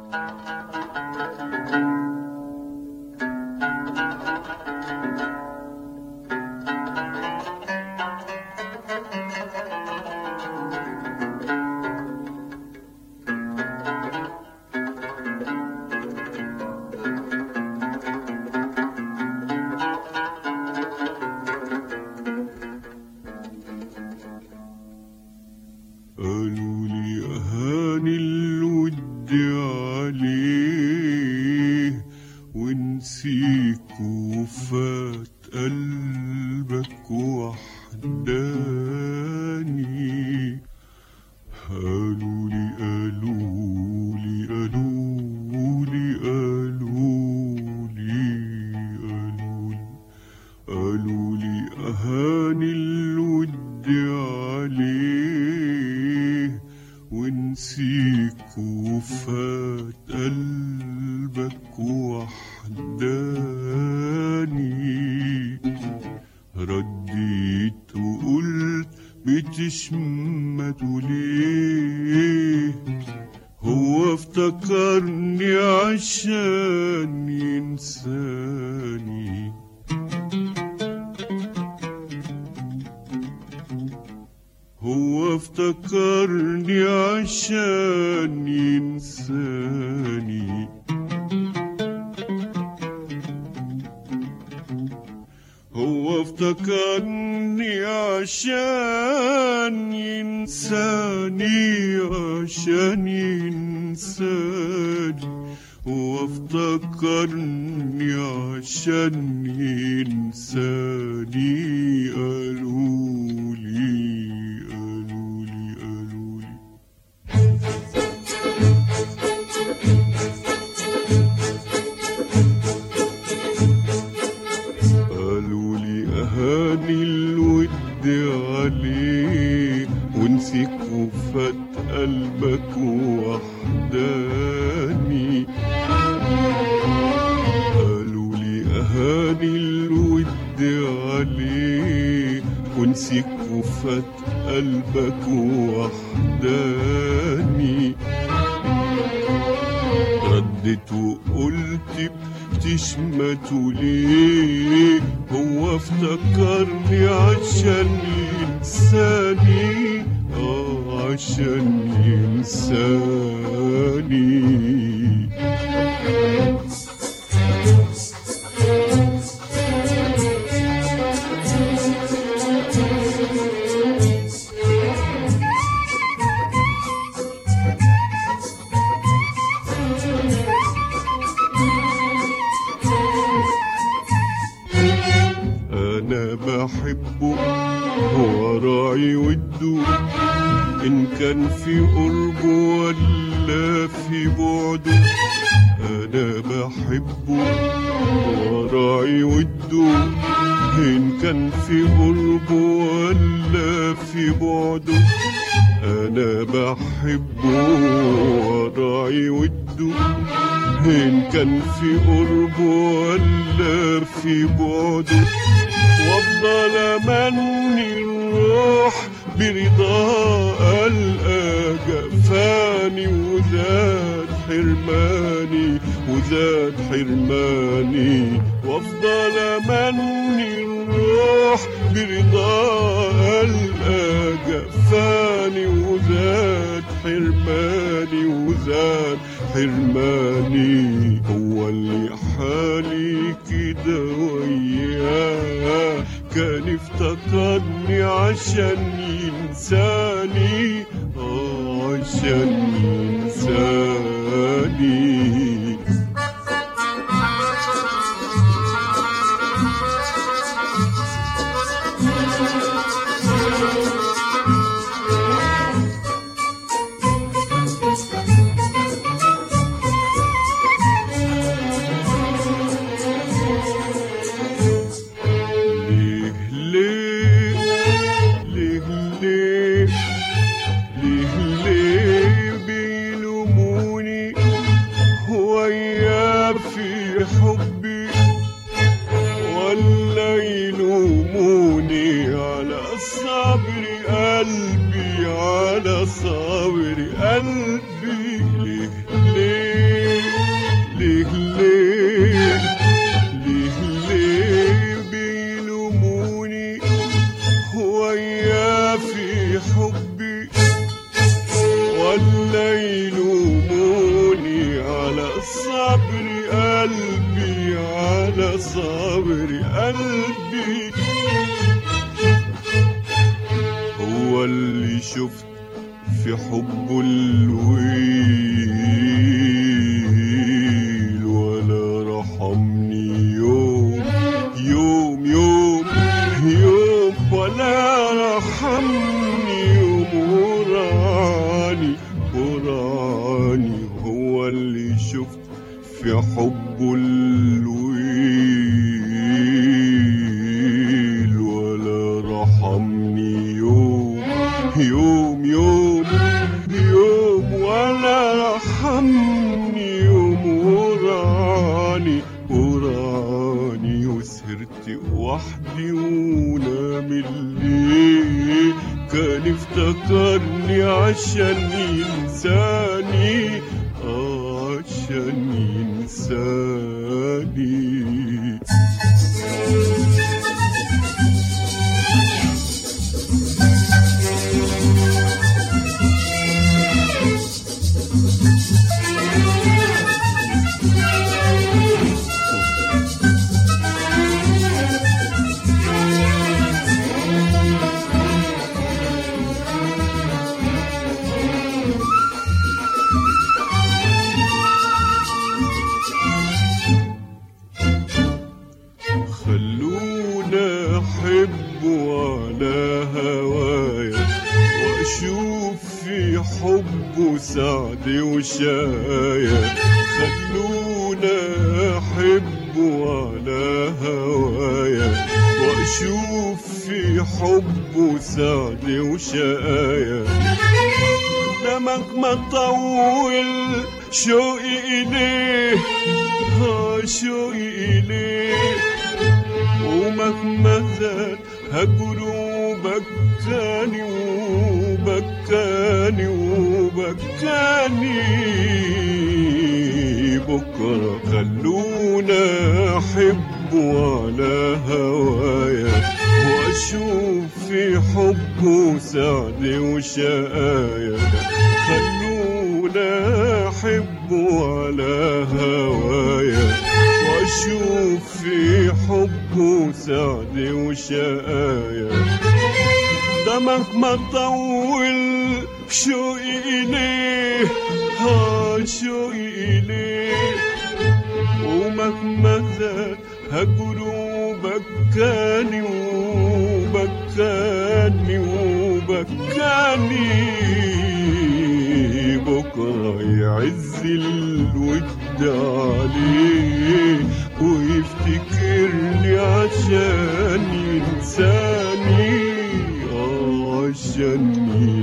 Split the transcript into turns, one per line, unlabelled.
قالوا لي أهاني الود عليه ونسيك وفات قلبك وحداني قالوا لي قالوا لي قالوا لي قالوا لي قالوا لي قالوا لي أهاني الود عليه ونسيك وفات قلبك وحداني رديت وقلت بتشمت ليه هو افتكرني عشان ينساني هو افتكرني عشان ينساني هو افتكرني عشان ينساني عشان ينساني هو افتكرني عشان ينساني قالوا لي قالوا لي قالوا لي قالوا لي أهاني الود عليه ونسيك وفات قلبك وحداني قالوا لي أهاني الود عليه ونسيك وفات قلبك وحداني ردت وقلت بتشمتوا ليه هو افتكرني عشان ينساني اه عشان ينساني أنا بحبه هو راعي وده إن كان في قربه ولا في بعده أنا بحبه هو راعي وده إن كان في قربه ولا في بعده أنا بحبه وراعي وده إن كان في قربه ولا في بعده وافضل امني الروح برضا القى جفاني وزاد حرماني وزاد حرماني وافضل امني الروح برضا القى جفاني وزاد حرماني وزاد حرماني هو اللي حالي كده وياه كان افتكرني عشان ينساني اه عشان ينساني ليه ليه ليه ليه ليه ليه قلبي هو اللي شفت في حبه الويل ولا رحمني يوم يوم يوم يوم ولا رحمني يوم وراني وراني هو اللي شفت في حبه الويل ولا رحمني يوم يوم يوم يوم ولا رحمني يوم وراني وراني وسهرت وحدي ونام الليل كان افتكرني عشان ينساني آه عشان ينساني خلونا احب على هوايا واشوف في حبه سعد وشايا خلونا احب على هوايا واشوف في حبه سعد وشايا دمك ما طول شوقي إليه ها شوقي إليه ومهما زاد هجره بكاني وبكاني وبكاني بكرة خلونا أحب على هوايا وأشوف في حبه سعد وشقايا خلونا أحب على هوايا واشوف في حبه سعد وشقايا دمك ما طول شوقي إليه ها شوقي إليه ومهما زاد هجره بكاني وبكاني وبكاني بكرة يعز الود عليه ويفتكرني عشان ينساني آه عشان